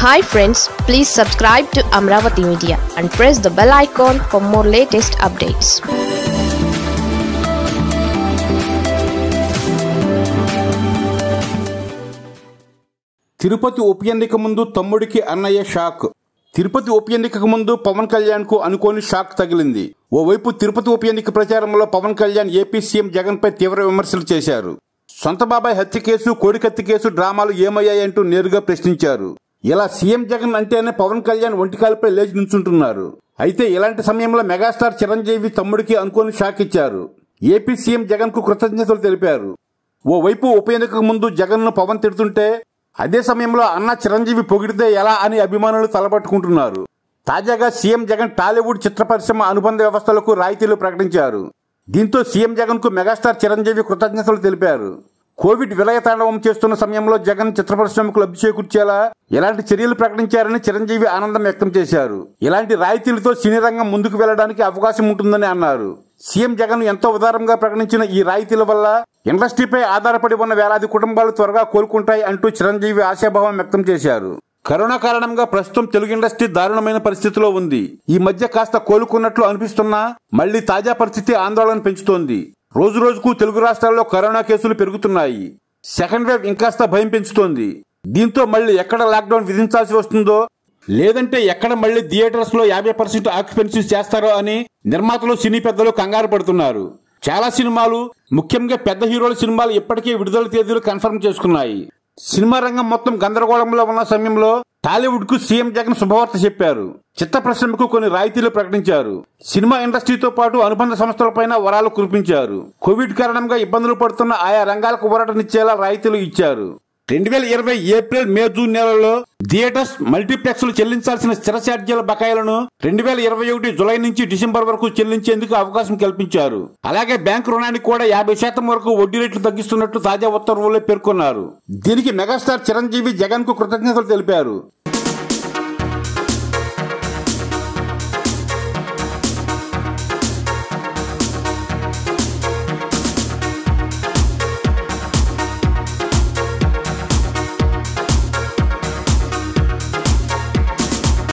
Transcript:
hi friends please subscribe to Amaravati media and press the bell icon for more latest updates Tirupati ఉప ఎన్నిక ముందు తమ్ముడికి అన్నయ్య షాక్ తిరుపతి ఉప ఎన్నికకు ముందు పవన్ కళ్యాణ్ కు అనుకోని షాక్ తగిలింది ఓవైపు తిరుపతి ఉప ఎన్నిక ప్రచారంలో పవన్ కళ్యాణ్ ఏపీ సీఎం జగన్ పై తీవ్ర విమర్శలు చేశారు సొంత బాబాయ్ హత్య కేసు కోడికత్తి కేసు డ్రామాలు ఏమయ్యాయంటూ నేరుగా ప్రశ్నించారు ఇలా సీఎం జగన్ అంటేనే పవన్ కళ్యాణ్ ఒంటికాలపై లేచి నుంచుంటున్నారు అయితే ఇలాంటి సమయంలో మెగాస్టార్ చిరంజీవి తమ్ముడికి అనుకోని షాక్ ఇచ్చారు ఏపీ సీఎం జగన్ కు కృతజ్ఞతలు తెలిపారు ఓవైపు ఉప ఎన్నికకు ముందు జగన్ ను పవన్ తిడుతుంటే అదే సమయంలో అన్న చిరంజీవి పొగిడితే ఎలా అని అభిమానులు తలపట్టుకుంటున్నారు తాజాగా సీఎం జగన్ టాలీవుడ్ చిత్ర పరిశ్రమ అనుబంధ వ్యవస్థలకు రాయితీలు ప్రకటించారు దీంతో సీఎం జగన్ కు మెగాస్టార్ చిరంజీవి కృతజ్ఞతలు తెలిపారు కోవిడ్ విలయ తాండవం చేస్తున్న సమయంలో జగన్ చిత్ర పరిశ్రమకు లబ్ధి చేకూర్చేలా ఎలాంటి చర్యలు ప్రకటించారని చిరంజీవి ఆనందం వ్యక్తం చేశారు ఇలాంటి రాయితీలతో సినీ రంగం ముందుకు వెళ్లడానికి అవకాశం ఉంటుందని అన్నారు సీఎం జగన్ ఎంతో ఉదారంగా ప్రకటించిన ఈ రాయితీల వల్ల ఇండస్ట్రీపై ఆధారపడి ఉన్న వేలాది కుటుంబాలు త్వరగా కోలుకుంటాయి అంటూ చిరంజీవి ఆశాభావం వ్యక్తం చేశారు కరోనా కారణంగా ప్రస్తుతం తెలుగు ఇండస్ట్రీ దారుణమైన పరిస్థితిలో ఉంది ఈ మధ్య కాస్త కోలుకున్నట్లు అనిపిస్తున్నా మళ్లీ తాజా పరిస్థితి ఆందోళన పెంచుతోంది రోజు రోజుకు తెలుగు రాష్ట్రాల్లో కరోనా కేసులు పెరుగుతున్నాయి సెకండ్ వేవ్ ఇంకాస్త భయం పెంచుతోంది దీంతో మళ్ళీ ఎక్కడ లాక్డౌన్ విధించాల్సి వస్తుందో లేదంటే ఎక్కడ మళ్ళీ థియేటర్స్ లో యాభై పర్సెంట్ ఆక్యుపెన్సీ చేస్తారో అని నిర్మాతలు సినీ పెద్దలు కంగారు పడుతున్నారు చాలా సినిమాలు ముఖ్యంగా పెద్ద హీరోల సినిమాలు ఇప్పటికే విడుదల తేదీలు కన్ఫర్మ్ చేసుకున్నాయి సినిమా రంగం మొత్తం గందరగోళంలో ఉన్న సమయంలో టాలీవుడ్ కు సీఎం జగన్ శుభవార్త చెప్పారు చిత్ర పరిశ్రమకు కొన్ని రాయితీలు ప్రకటించారు సినిమా ఇండస్ట్రీతో పాటు అనుబంధ సంస్థలపైన వరాలు కురిపించారు కోవిడ్ కారణంగా ఇబ్బందులు పడుతున్న ఆయా రంగాలకు ఊరటనిచ్చేలా రాయితీలు ఇచ్చారు రెండు వేల ఇరవై ఏప్రిల్ మే జూన్ నెలలో థియేటర్స్ మల్టీప్లెక్స్లు చెల్లించాల్సిన స్థిర ఛార్జీల బకాయిలను రెండు వేల ఇరవై ఒకటి జులై నుంచి డిసెంబర్ వరకు చెల్లించేందుకు అవకాశం కల్పించారు అలాగే బ్యాంకు రుణానికి కూడా యాభై శాతం వరకు వడ్డీ రేట్లు తగ్గిస్తున్నట్టు తాజా ఉత్తర్వుల్లో పేర్కొన్నారు దీనికి మెగాస్టార్ చిరంజీవి జగన్ కు కృతజ్ఞతలు తెలిపారు